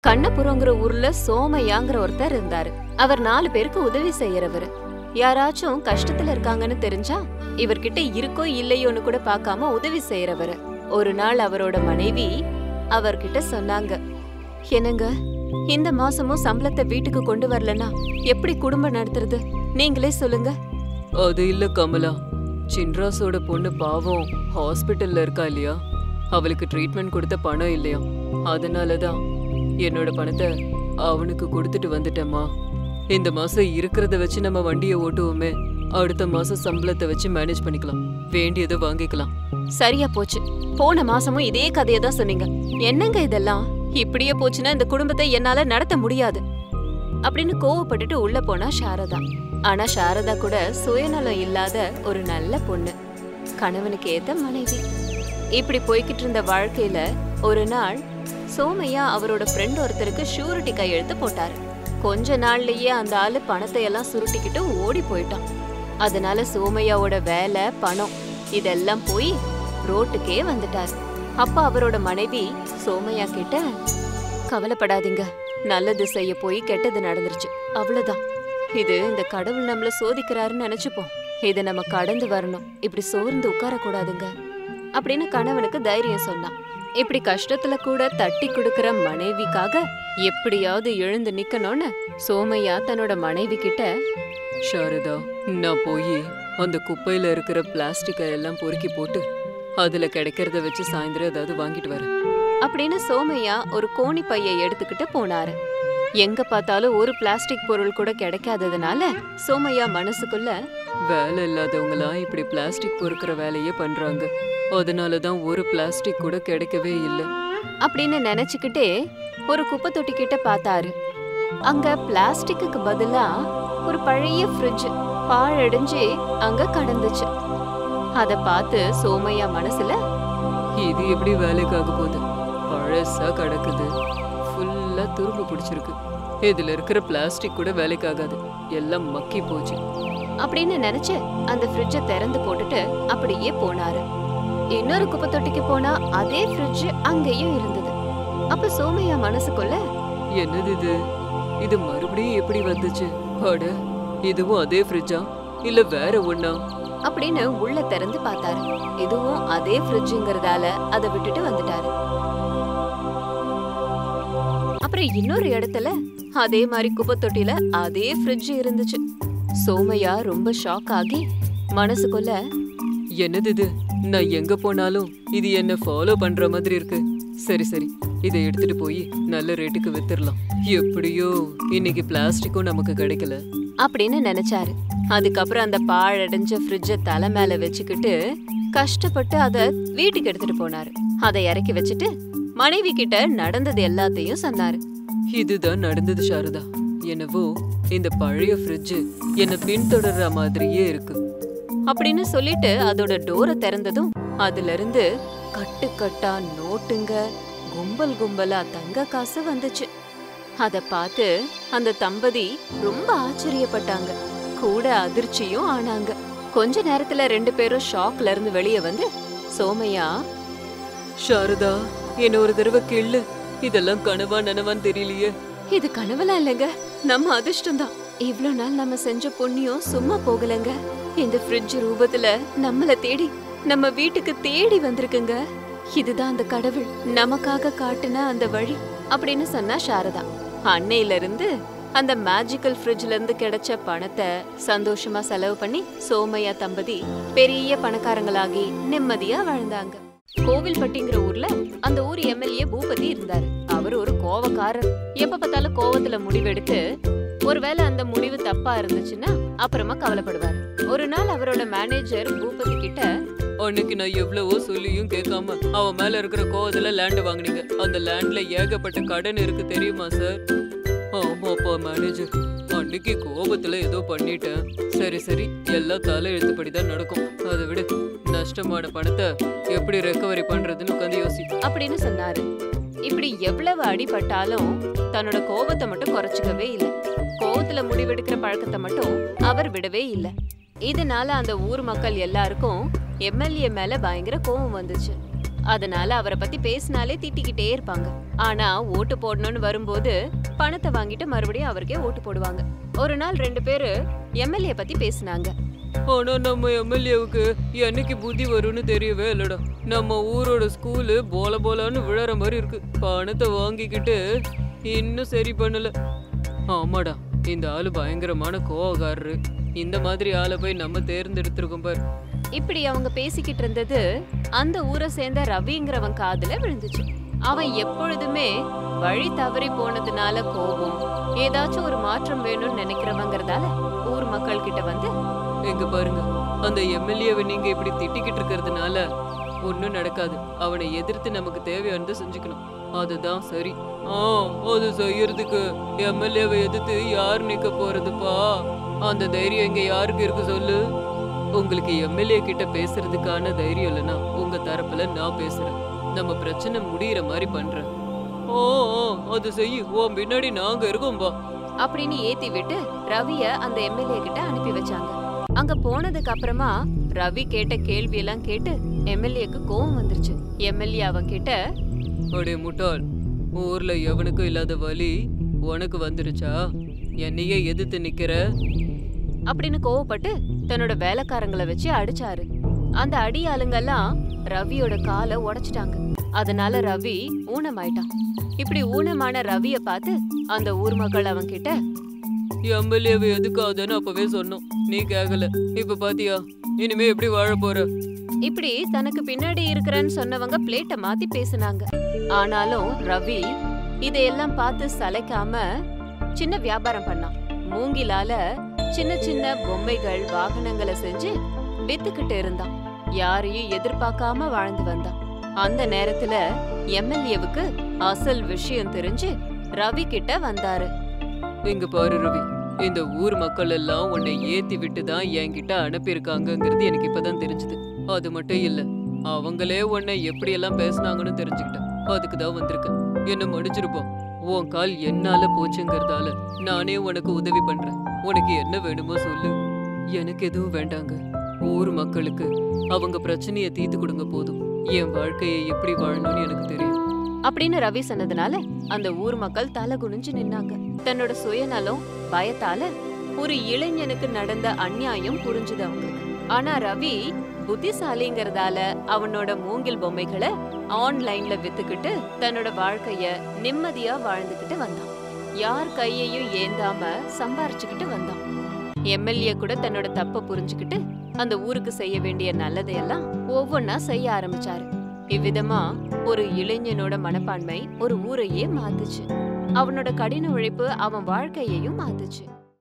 கண்ணபுரங்கிற ஊர்ல சோமையாங்கிற ஒருத்தர் இருந்தாரு அவர் நாலு பேருக்கு உதவி செய்யறவர் யாராச்சும் கஷ்டத்துல இருக்காங்கன்னு தெரிஞ்சா இவர்கிட்ட இருக்கோ இல்லையோன்னு கூட பார்க்காம உதவி செய்யறவர் ஒரு நாள் அவரோட மனைவி அவர்கிட்ட சொன்னாங்க என்னங்க இந்த மாசமும் சம்பளத்தை வீட்டுக்கு கொண்டு வரலனா எப்படி குடும்பம் நடத்துறது நீங்களே சொல்லுங்க அது இல்ல கமலா சின்ராஸோட பொண்ணு பாவம் ஹாஸ்பிட்டல்ல இருக்கா இல்லையா அவளுக்கு ட்ரீட்மெண்ட் கொடுத்த பணம் இல்லையா அதனால தான் என்னோட பணத்தை அவனுக்கு கொடுத்துட்டு வந்துட்டேம்மா இந்த மாசம் இருக்கிறத வச்சு நம்ம வண்டியை ஓட்டுவோமே அடுத்த மாசம் சம்பளத்தை வச்சு மேனேஜ் பண்ணிக்கலாம் வேண்டியதை வாங்கிக்கலாம் சரியா போச்சு போன மாசமும் இதே கதையை தான் சொன்னீங்க என்னங்க இதெல்லாம் இப்படியே போச்சுன்னா இந்த குடும்பத்தை என்னால நடத்த முடியாது அப்படின்னு கோவப்பட்டுட்டு உள்ள போனா சாரதா ஆனா சாரதா கூட சுயநலம் இல்லாத ஒரு நல்ல பொண்ணு கணவனுக்கு ஏத்த மனைவி இப்படி போய்கிட்டு இருந்த வாழ்க்கையில ஒரு நாள் சோமையா அவரோட ஃப்ரெண்ட் ஒருத்தருக்கு ஷூரிட்டி கையெழுத்து போட்டாரு கொஞ்ச நாள்லயே அந்த ஆளு பணத்தை எல்லாம் சுருட்டிக்கிட்டு ஓடி போயிட்டான் அதனால சோமையாவோட வேலை பணம் இதெல்லாம் போய் ரோட்டுக்கே வந்துட்டாரு அப்ப அவரோட மனைவி சோமையா கிட்ட கவலைப்படாதீங்க நல்லது செய்ய போய் கெட்டது நடந்துருச்சு அவ்வளவுதான் இது இந்த கடவுள் நம்மள சோதிக்கிறாருன்னு நினைச்சுப்போம் இதை நம்ம கடந்து வரணும் இப்படி சோர்ந்து உட்கார கூடாதுங்க அப்படின்னு கணவனுக்கு தைரியம் சொன்னான் இப்படி கஷ்டத்துல கூட தட்டி கொடுக்கற மனைவிக்காக எப்படியாவது எழுந்து நிக்கணும்னு சோமையா தன்னோட மனைவி கிட்ட சாரதா நான் போய் அந்த குப்பையில இருக்கிற பிளாஸ்டிக்கை எல்லாம் பொறுக்கி போட்டு அதுல கிடைக்கிறத வச்சு சாயந்தரம் ஏதாவது வாங்கிட்டு வரேன் அப்படின்னு சோமையா ஒரு கோணி பையை எடுத்துக்கிட்டு போனாரு எங்க பார்த்தாலும் ஒரு பிளாஸ்டிக் பொருள் கூட கிடைக்காததுனால சோமையா மனசுக்குள்ள வேலை இல்லாதவங்களாம் இப்படி பிளாஸ்டிக் பொறுக்கிற வேலையே பண்றாங்க அதனால தான் ஒரு பிளாஸ்டிக் கூட கிடைக்கவே இல்லை அப்படின்னு நினைச்சுக்கிட்டே ஒரு குப்பை தொட்டி கிட்ட பார்த்தாரு அங்க பிளாஸ்டிக்குக்கு பதிலா ஒரு பழைய ஃப்ரிட்ஜ் பாழடைஞ்சு அங்க கடந்துச்சு அத பார்த்து சோமையா மனசுல இது எப்படி வேலைக்காக போகுது பழசா கிடக்குது ஃபுல்லா துரும்பு பிடிச்சிருக்கு இதுல இருக்கிற பிளாஸ்டிக் கூட வேலைக்காகாது எல்லாம் மக்கி போச்சு அப்படின்னு நினைச்சு அந்த ஃப்ரிட்ஜை திறந்து போட்டுட்டு அப்படியே போனாரு இன்னொரு குப்பை தொட்டிக்கு போனா அதே ஃப்ரிட்ஜ் அங்கேயும் இருந்தது அப்ப சோமையா மனசுக்குள்ள என்னது இது இது மறுபடியும் எப்படி வந்துச்சு அட இதுவும் அதே ஃப்ரிட்ஜா இல்ல வேற ஒண்ணா அப்படின்னு உள்ள திறந்து பார்த்தாரு இதுவும் அதே ஃப்ரிட்ஜுங்கிறதால அதை விட்டுட்டு வந்துட்டாரு அப்புறம் இன்னொரு இடத்துல அதே மாதிரி குப்பை தொட்டில அதே ஃப்ரிட்ஜ் இருந்துச்சு சோமையா ரொம்ப ஷாக் ஆகி மனசுக்குள்ள என்னது இது நான் எங்க போனாலும் இது என்ன ஃபாலோ பண்ற மாதிரி இருக்கு சரி சரி இதை எடுத்துட்டு போய் நல்ல ரேட்டுக்கு வித்துடலாம் எப்படியோ இன்னைக்கு பிளாஸ்டிக்கும் நமக்கு கிடைக்கல அப்படின்னு நினைச்சாரு அதுக்கப்புறம் அந்த பாழடைஞ்ச ஃப்ரிட்ஜ தலை மேல வச்சுக்கிட்டு கஷ்டப்பட்டு அத வீட்டுக்கு எடுத்துட்டு போனாரு அதை இறக்கி வச்சுட்டு மனைவி கிட்ட நடந்தது எல்லாத்தையும் சொன்னாரு இதுதான் நடந்தது சாரதா என்னவோ இந்த பழைய ஃப்ரிட்ஜ் என்னை பின்தொடர்ற மாதிரியே இருக்கு அப்படின்னு சொல்லிட்டு அதோட டோரை திறந்ததும் அதுல இருந்து கட்டு கட்டா நோட்டுங்க கும்பல் கும்பலா தங்க காசு வந்துச்சு அத பார்த்து அந்த தம்பதி ரொம்ப ஆச்சரியப்பட்டாங்க கூட அதிர்ச்சியும் ஆனாங்க கொஞ்ச நேரத்துல ரெண்டு பேரும் ஷாக்ல இருந்து வெளியே வந்து சோமையா சாரதா என்ன ஒரு தடவை கிள்ளு இதெல்லாம் கனவா நனவான்னு தெரியலையே இது கனவுலாம் இல்லைங்க நம்ம அதிர்ஷ்டம் தான் இவ்ளோ நாள் நம்ம செஞ்ச புண்ணியம் சும்மா போகலங்க இந்த ஃப்ரிட்ஜ் ரூபத்துல நம்மள தேடி நம்ம வீட்டுக்கு தேடி வந்திருக்குங்க இதுதான் அந்த கடவுள் நமக்காக காட்டுன அந்த வழி அப்படின்னு சொன்னா சாரதா அன்னையில இருந்து அந்த மேஜிக்கல் ஃப்ரிட்ஜ்ல இருந்து கிடைச்ச பணத்தை சந்தோஷமா செலவு பண்ணி சோமையா தம்பதி பெரிய பணக்காரங்களாகி நிம்மதியா வாழ்ந்தாங்க கோவில்பட்டிங்கிற ஊர்ல அந்த ஊர் எம்எல்ஏ பூபதி இருந்தாரு அவர் ஒரு கோவக்காரர் எப்ப பார்த்தாலும் கோவத்துல முடிவெடுத்து ஒருவேளை அந்த முடிவு தப்பா இருந்துச்சுன்னா அப்புறமா கவலைப்படுவார் ஒரு நாள் அவரோட மேனேஜர் பூபதி கிட்ட அன்னைக்கு நான் எவ்வளவோ சொல்லியும் கேட்காம அவன் மேல இருக்கிற கோவத்துல லேண்ட் வாங்குனீங்க அந்த லேண்ட்ல ஏகப்பட்ட கடன் இருக்கு தெரியுமா சார் ஆமாப்பா மேனேஜர் அன்னைக்கு கோபத்துல ஏதோ பண்ணிட்டேன் சரி சரி எல்லாம் தலை எழுத்துப்படி தான் நடக்கும் அதை விட நஷ்டமான பணத்தை எப்படி ரெக்கவரி பண்றதுன்னு உட்காந்து யோசி அப்படின்னு சொன்னாரு இப்படி எவ்வளவு அடிபட்டாலும் தன்னோட கோபத்தை மட்டும் குறைச்சிக்கவே இல்ல கோவத்துல முடிவெடுக்கிற பழக்கத்தை மட்டும் அவர் விடவே இல்ல இதனால அந்த ஊர் மக்கள் எல்லாருக்கும் எம்எல்ஏ மேல பயங்கர கோவம் வந்துச்சு அதனால அவரை பத்தி பேசினாலே திட்டிக்கிட்டே இருப்பாங்க ஆனா ஓட்டு போடணும்னு வரும்போது பணத்தை வாங்கிட்டு மறுபடியும் அவருக்கே ஓட்டு போடுவாங்க ஒரு நாள் ரெண்டு பேரு எம்எல்ஏ பத்தி பேசினாங்க ஆனா நம்ம எம்எல்ஏவுக்கு என்னைக்கு புத்தி வரும்னு தெரியவே இல்லடா நம்ம ஊரோட ஸ்கூலு போல போலான்னு விழற மாதிரி இருக்கு பணத்தை வாங்கிக்கிட்டு இன்னும் சரி பண்ணல ஆமாடா இந்த ஆளு பயங்கரமான கோவக்காரரு இந்த மாதிரி ஆளை போய் நம்ம தேர்ந்தெடுத்திருக்கோம் பாரு இப்படி அவங்க பேசிக்கிட்டு இருந்தது அந்த ஊரை சேர்ந்த ரவிங்கிறவன் காதுல விழுந்துச்சு அவன் எப்பொழுதுமே வழி தவறி போனதுனால கோபம் ஏதாச்சும் ஒரு மாற்றம் வேணும்னு நினைக்கிறவங்கிறதால ஊர் மக்கள் கிட்ட வந்து எங்க பாருங்க அந்த எம்எல்ஏவை நீங்க இப்படி திட்டிக்கிட்டு இருக்கிறதுனால ஒன்றும் நடக்காது அவனை எதிர்த்து நமக்கு தேவையானதை செஞ்சுக்கணும் அதுதான் சரி ஆ அது செய்யறதுக்கு எம்எல்ஏவை எதிர்த்து யார் நிக்க போறதுப்பா அந்த தைரியம் இங்க யாருக்கு இருக்கு சொல்லு உங்களுக்கு எம்எல்ஏ கிட்ட பேசுறதுக்கான தைரியம் இல்லைன்னா உங்க தரப்புல நான் பேசுறேன் நம்ம பிரச்சனை முடியிற மாதிரி பண்றேன் ஓ ஓ, அது செய்யு உன் பின்னாடி நாங்க இருக்கோம்பா அப்படின்னு ஏத்தி விட்டு ரவிய அந்த எம்எல்ஏ கிட்ட அனுப்பி வச்சாங்க அங்க போனதுக்கு அப்புறமா ரவி கேட்ட கேள்வி எல்லாம் கேட்டு எம்எல்ஏக்கு கோவம் வந்துருச்சு எம்எல்ஏ அவன் கிட்ட அடே முட்டாள் ஊர்ல எவனுக்கும் இல்லாத வலி உனக்கு வந்துருச்சா என்னையே எதிர்த்து நிக்கிற அப்படின்னு கோவப்பட்டு தன்னோட வேலைக்காரங்களை வச்சு அடிச்சாரு அந்த அடி ஆளுங்கெல்லாம் ரவியோட காலை உடைச்சிட்டாங்க அதனால ரவி ஊனமாயிட்டான் இப்படி ஊனமான ரவிய பார்த்து அந்த ஊர் மக்கள் அவன் கிட்ட எம்எல்ஏவை எதுக்காதுன்னு அப்பவே சொன்னோம் நீ கேக்கல இப்ப பாத்தியா இனிமே எப்படி வாழ போற இப்படி தனக்கு பின்னாடி இருக்கிறேன்னு சொன்னவங்க பிளேட்டை மாத்தி பேசுனாங்க ஆனாலும் ரவி இதையெல்லாம் பார்த்து சளைக்காம சின்ன வியாபாரம் பண்ணான் மூங்கிலால சின்ன சின்ன பொம்மைகள் வாகனங்களை செஞ்சு வித்துக்கிட்டு இருந்தான் யாரையும் எதிர்பார்க்காம வாழ்ந்து வந்தான் அந்த நேரத்துல எம்எல்ஏவுக்கு அசல் விஷயம் தெரிஞ்சு ரவி கிட்ட வந்தாரு இங்க பாரு ரவி இந்த ஊர் மக்கள் எல்லாம் உன்னை ஏத்தி விட்டு தான் என்கிட்ட அனுப்பியிருக்காங்கங்கிறது எனக்கு இப்பதான் தெரிஞ்சது அது மட்டும் இல்ல அவங்களே உன்னை எப்படி எல்லாம் பேசுனாங்கன்னு தெரிஞ்சுக்கிட்டேன் அதுக்கு தான் வந்திருக்கேன் என்ன மன்னிச்சிருப்போம் உன் கால் என்னால போச்சுங்கிறதால நானே உனக்கு உதவி பண்றேன் உனக்கு என்ன வேணுமோ சொல்லு எனக்கு எதுவும் வேண்டாங்க ஊர் மக்களுக்கு அவங்க பிரச்சனையை தீர்த்து கொடுங்க போதும் என் வாழ்க்கையை எப்படி வாழணும்னு எனக்கு தெரியும் அப்படின்னு ரவி சொன்னதுனால அந்த ஊர் மக்கள் தலை குனிஞ்சு நின்னாங்க தன்னோட சுயநலம் பயத்தால ஒரு இளைஞனுக்கு நடந்த அநியாயம் புரிஞ்சுது அவங்களுக்கு ஆனா ரவி புத்திசாலிங்கிறதால அவனோட மூங்கில் பொம்மைகளை ஆன்லைன்ல வித்துக்கிட்டு தன்னோட வாழ்க்கைய நிம்மதியா வாழ்ந்துகிட்டு வந்தான் யார் கையையும் ஏந்தாம சம்பாரிச்சுக்கிட்டு வந்தான் எம்எல்ஏ கூட தன்னோட தப்ப புரிஞ்சுக்கிட்டு அந்த ஊருக்கு செய்ய வேண்டிய நல்லதையெல்லாம் ஒவ்வொன்னா செய்ய ஆரம்பிச்சாரு இவ்விதமா ஒரு இளைஞனோட மனப்பான்மை ஒரு ஊரையே மாத்துச்சு அவனோட கடின உழைப்பு அவன் வாழ்க்கையையும் மாத்துச்சு